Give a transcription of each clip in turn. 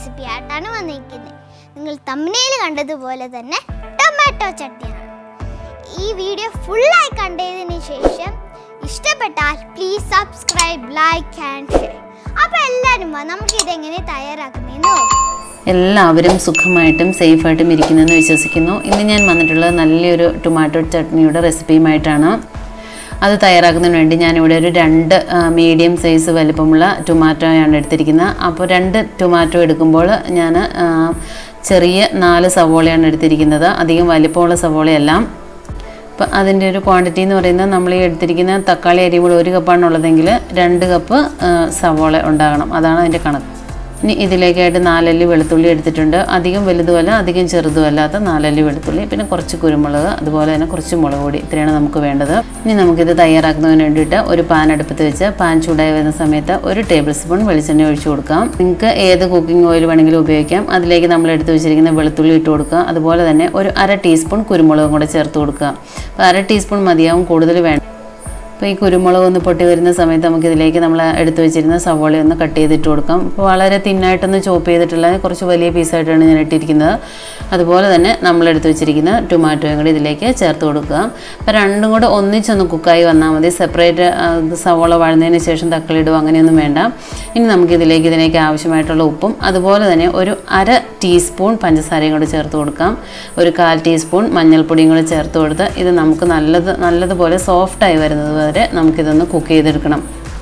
recipe ആയിട്ടാണ് വന്നിരിക്കുന്നത് നിങ്ങൾ തമ്മിൽ കണ്ടതുപോലെ തന്നെ ടൊമാറ്റോ ചട്നിയാണ് ഈ വീഡിയോ ഫുള്ളായി കണ്ടതിന് ശേഷം ഇഷ്ടപ്പെട്ടാൽ please subscribe like and share അപ്പോൾ എല്ലാവരും വാ നമുക്ക് ഇതെങ്ങനെ തയ്യാറാക്കുന്നതെന്ന് നോക്കാം എല്ലാവരും സുഖമായിട്ടും സേഫായിട്ടും ഇരിക്കുന്നെന്ന് വിശ്വസിക്കുന്നു ഇന്ന് ഞാൻ വന്നിട്ടുള്ളത് നല്ലൊരു ടൊമാറ്റോ ചട്നിയുടെ റെസിപ്പിയുമായിട്ടാണ് അത് തയ്യാറാക്കുന്നതിന് വേണ്ടി ഞാനിവിടെ ഒരു രണ്ട് മീഡിയം സൈസ് വലിപ്പമുള്ള ടൊമാറ്റോയാണ് എടുത്തിരിക്കുന്നത് അപ്പോൾ രണ്ട് ടൊമാറ്റോ എടുക്കുമ്പോൾ ഞാൻ ആ, ചെറിയ നാല് സവോളയാണ് എടുത്തിരിക്കുന്നത് അധികം വലിപ്പമുള്ള സവോളയല്ല അപ്പം അതിൻ്റെ ഒരു ക്വാണ്ടിറ്റി എന്ന് പറയുന്നത് നമ്മൾ ഈ എടുത്തിരിക്കുന്ന തക്കാളി അരി കൂടെ ഒരു കപ്പാണുള്ളതെങ്കിൽ രണ്ട് കപ്പ് ആ, സവോള ഉണ്ടാകണം അതാണ് അതിൻ്റെ കണക്ക് ഇനി ഇതിലേക്കായിട്ട് നാലല്ലി വെളുത്തുള്ളി എടുത്തിട്ടുണ്ട് അധികം വലുതുമല്ല അധികം ചെറുതുമല്ലാത്ത നാലല്ലി വെളുത്തുള്ളി പിന്നെ കുറച്ച് കുരുമുളക് അതുപോലെ തന്നെ കുറച്ച് മുളക് പൊടി ഇത്രയാണ് നമുക്ക് വേണ്ടത് ഇനി നമുക്കിത് തയ്യാറാക്കുന്നതിന് വേണ്ടിയിട്ട് ഒരു പാൻ അടുപ്പത്ത് വെച്ച് പാൻ ചൂടായി വരുന്ന സമയത്ത് ഒരു ടേബിൾ സ്പൂൺ വെളിച്ചെണ്ണ ഒഴിച്ചു കൊടുക്കാം നിങ്ങൾക്ക് ഏത് കുക്കിംഗ് ഓയിൽ വേണമെങ്കിലും ഉപയോഗിക്കാം അതിലേക്ക് നമ്മൾ എടുത്ത് വെച്ചിരിക്കുന്ന വെളുത്തുള്ളി ഇട്ട് കൊടുക്കുക അതുപോലെ തന്നെ ഒരു അര ടീസ്പൂൺ കുരുമുളകും കൂടെ ചേർത്ത് കൊടുക്കുക അപ്പോൾ അര ടീസ്പൂൺ മതിയാവും കൂടുതൽ വേണ്ട അപ്പോൾ ഈ കുരുമുളക് ഒന്ന് പൊട്ടി വരുന്ന സമയത്ത് നമുക്ക് ഇതിലേക്ക് നമ്മൾ എടുത്തു വെച്ചിരുന്ന സവോള ഒന്ന് കട്ട് ചെയ്തിട്ട് കൊടുക്കാം അപ്പോൾ വളരെ തിന്നായിട്ടൊന്ന് ചോപ്പ് ചെയ്തിട്ടുള്ള കുറച്ച് വലിയ പീസായിട്ടാണ് ഞാൻ ഇട്ടിരിക്കുന്നത് അതുപോലെ തന്നെ നമ്മൾ എടുത്തു വെച്ചിരിക്കുന്ന ടൊമാറ്റോയും കൂടി ഇതിലേക്ക് ചേർത്ത് കൊടുക്കുക അപ്പോൾ രണ്ടും കൂടെ ഒന്നിച്ചൊന്ന് കുക്കായി വന്നാൽ മതി സെപ്പറേറ്റ് സവോള വഴന്നതിന് ശേഷം തക്കാളി ഇടുക അങ്ങനെയൊന്നും വേണ്ട ഇനി നമുക്ക് ഇതിലേക്ക് ഇതിലേക്ക് ആവശ്യമായിട്ടുള്ള ഉപ്പും അതുപോലെ തന്നെ ഒരു അര ടീസ്പൂൺ പഞ്ചസാരയും കൂടെ ചേർത്ത് കൊടുക്കാം ഒരു കാൽ ടീസ്പൂൺ മഞ്ഞൾപ്പൊടിയും കൂടെ ചേർത്ത് കൊടുത്ത് ഇത് നമുക്ക് നല്ലത് നല്ലതുപോലെ സോഫ്റ്റായി വരുന്നത് വരെ നമുക്കിതൊന്ന് കുക്ക് ചെയ്തെടുക്കണം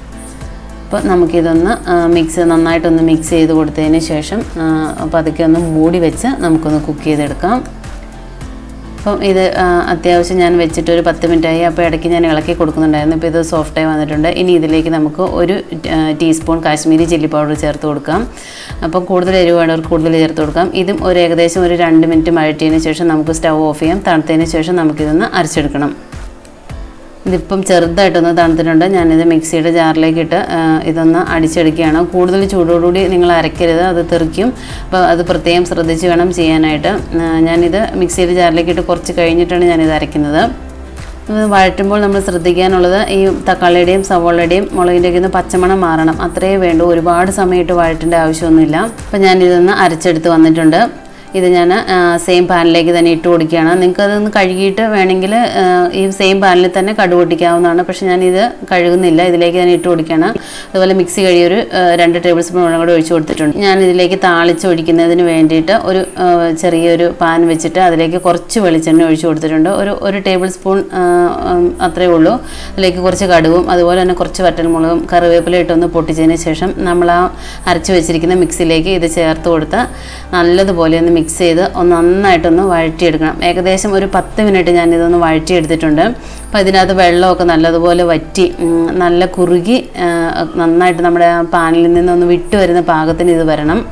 അപ്പോൾ നമുക്കിതൊന്ന് മിക്സ് നന്നായിട്ടൊന്ന് മിക്സ് ചെയ്ത് കൊടുത്തതിന് ശേഷം ആ, പതുക്കെ ഒന്ന് മൂടി വെച്ച് നമുക്കൊന്ന് കുക്ക് ചെയ്തെടുക്കാം അപ്പം ഇത് ആ, അത്യാവശ്യം ഞാൻ വെച്ചിട്ട് ഒരു പത്ത് മിനിറ്റായി അപ്പോൾ ഇടയ്ക്ക് ഞാൻ ഇളക്കി കൊടുക്കുന്നുണ്ടായിരുന്നു ഇപ്പോൾ ഇത് സോഫ്റ്റായി വന്നിട്ടുണ്ട് ഇനി ഇതിലേക്ക് നമുക്ക് ഒരു ആ, ടീസ്പൂൺ കാശ്മീരി ചില്ലി പൗഡർ ചേർത്ത് കൊടുക്കാം അപ്പം കൂടുതൽ എരിവ് വേണ്ടവർക്ക് കൂടുതൽ ചേർത്ത് കൊടുക്കാം ഇതും ഒരു ഏകദേശം ഒരു രണ്ട് മിനിറ്റ് മഴറ്റിയതിന് ശേഷം നമുക്ക് സ്റ്റൗ ഓഫ് ചെയ്യാം തണുത്തതിന് ശേഷം നമുക്കിതൊന്ന് അരച്ചെടുക്കണം ഇതിപ്പം ചെറുതായിട്ടൊന്ന് തണുത്തിട്ടുണ്ട് ഞാനിത് മിക്സിയുടെ ജാറിലേക്ക് ഇട്ട് ആ, ഇതൊന്ന് അടിച്ചെടുക്കുകയാണ് കൂടുതൽ ചൂടോടുകൂടി നിങ്ങൾ അരയ്ക്കരുത് അത് തെറിക്കും അപ്പോൾ അത് പ്രത്യേകം ശ്രദ്ധിച്ച് വേണം ചെയ്യാനായിട്ട് ആ, ഞാനിത് മിക്സിയുടെ ജാറിലേക്ക് ഇട്ട് കുറച്ച് കഴിഞ്ഞിട്ടാണ് ഞാനിത് അരയ്ക്കുന്നത് ഇത് വഴറ്റുമ്പോൾ നമ്മൾ ശ്രദ്ധിക്കാനുള്ളത് ഈ തക്കാളിയുടെയും സവോളയുടെയും മുളകിൻ്റെയൊക്കെ ഒന്ന് പച്ചമണം മാറണം അത്രയേ വേണ്ടൂ ഒരുപാട് സമയത്ത് വഴറ്റേണ്ട ആവശ്യമൊന്നുമില്ല അപ്പോൾ ഞാനിതൊന്ന് അരച്ചെടുത്ത് വന്നിട്ടുണ്ട് ഇത് ഞാൻ സെയിം പാനിലേക്ക് തന്നെ ഇട്ട് കൊടുക്കുകയാണ് നിങ്ങൾക്ക് അതൊന്ന് കഴുകിയിട്ട് വേണമെങ്കിൽ ആ, ഈ സെയിം പാനിൽ തന്നെ കടുക് പൊട്ടിക്കാവുന്നതാണ് പക്ഷേ ഞാനിത് കഴുകുന്നില്ല ഇതിലേക്ക് തന്നെ ഇട്ട് കൊടുക്കുകയാണ് അതുപോലെ മിക്സി കഴിയ ഒരു ആ, രണ്ട് ടേബിൾ സ്പൂൺ വെള്ളം കൂടെ ഒഴിച്ച് കൊടുത്തിട്ടുണ്ട് ഞാൻ ഇതിലേക്ക് താളിച്ച് ഒഴിക്കുന്നതിന് വേണ്ടിയിട്ട് ഒരു ആ, ചെറിയൊരു പാൻ വെച്ചിട്ട് അതിലേക്ക് കുറച്ച് വെളിച്ചെണ്ണ ഒഴിച്ച് കൊടുത്തിട്ടുണ്ട് ഒരു ഒരു ടേബിൾ സ്പൂൺ ആ, ഉം, അത്രയേ ഉള്ളൂ അതിലേക്ക് കുറച്ച് കടുവും അതുപോലെ തന്നെ കുറച്ച് വറ്റൽമുളകും കറിവേപ്പില ഇട്ടൊന്ന് പൊട്ടിച്ചതിന് ശേഷം നമ്മൾ ആ അരച്ച് വെച്ചിരിക്കുന്ന മിക്സിയിലേക്ക് ഇത് ചേർത്ത് കൊടുത്ത് നല്ലതുപോലെ ഒന്ന് മിക്സ് ചെയ്ത് ഒന്ന് നന്നായിട്ടൊന്ന് വഴറ്റിയെടുക്കണം ഏകദേശം ഒരു പത്ത് മിനിറ്റ് ഞാൻ ഇതൊന്ന് വഴറ്റിയെടുത്തിട്ടുണ്ട് അപ്പോൾ ഇതിനകത്ത് വെള്ളമൊക്കെ നല്ലതുപോലെ വറ്റി ഉം, നല്ല കുറുകി ആ, നന്നായിട്ട് നമ്മുടെ ആ പാനിൽ നിന്നൊന്ന് വിട്ട് വരുന്ന പാകത്തിന് ഇത് വരണം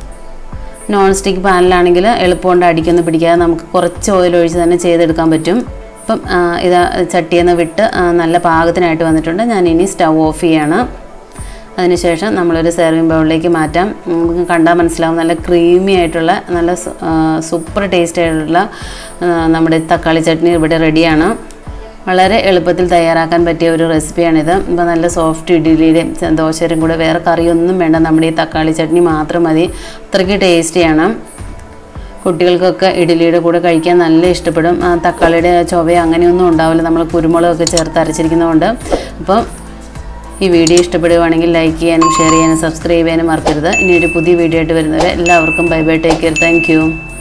നോൺ സ്റ്റിക്ക് പാനിലാണെങ്കിൽ എളുപ്പമുണ്ട് അടിക്കൊന്നും പിടിക്കാതെ നമുക്ക് കുറച്ച് ഓയിൽ ഒഴിച്ച് തന്നെ ചെയ്തെടുക്കാൻ പറ്റും അപ്പം ആ, ഇത് ചട്ടിയിൽ നിന്ന് വിട്ട് ആ, നല്ല പാകത്തിനായിട്ട് വന്നിട്ടുണ്ട് ഞാൻ ഇനി സ്റ്റൗ ഓഫ് ചെയ്യാണ് അതിനുശേഷം നമ്മളൊരു സെർവിങ് ബൗളിലേക്ക് മാറ്റാം നമുക്ക് കണ്ടാൽ മനസ്സിലാവും നല്ല ക്രീമി ആയിട്ടുള്ള നല്ല സു- ആ, സൂപ്പർ ടേസ്റ്റ് ആയിട്ടുള്ള ആ, നമ്മുടെ തക്കാളി ചട്നി ഇവിടെ റെഡിയാണ് വളരെ എളുപ്പത്തിൽ തയ്യാറാക്കാൻ പറ്റിയ ഒരു റെസിപ്പിയാണിത് ഇപ്പോൾ നല്ല സോഫ്റ്റ് ഇഡ്ഡലിയുടെയും ച- ദോശയുടെയും കൂടെ വേറെ കറിയൊന്നും വേണ്ട നമ്മുടെ ഈ തക്കാളി ചട്നി മാത്രം മതി അത്രയ്ക്ക് ടേസ്റ്റിയാണ് കുട്ടികൾക്കൊക്കെ ഇഡ്ഡലിയുടെ കൂടെ കഴിക്കാൻ നല്ല ഇഷ്ടപ്പെടും ആ, തക്കാളിയുടെ ചൊവയോ അങ്ങനെയൊന്നും ഉണ്ടാവില്ല നമ്മൾ കുരുമുളകൊക്കെ ചേർത്ത് അരച്ചിരിക്കുന്നതുകൊണ്ട് അപ്പോൾ ഈ വീഡിയോ ഇഷ്ടപ്പെടുകയാണെങ്കിൽ ലൈക്ക് ചെയ്യാനും ഷെയർ ചെയ്യാനും സബ്സ്ക്രൈബ് ചെയ്യാനും മറക്കരുത് ഇനി ഒരു പുതിയ വീഡിയോ ആയിട്ട് വരുന്നവരെ എല്ലാവർക്കും bye bye take care thank U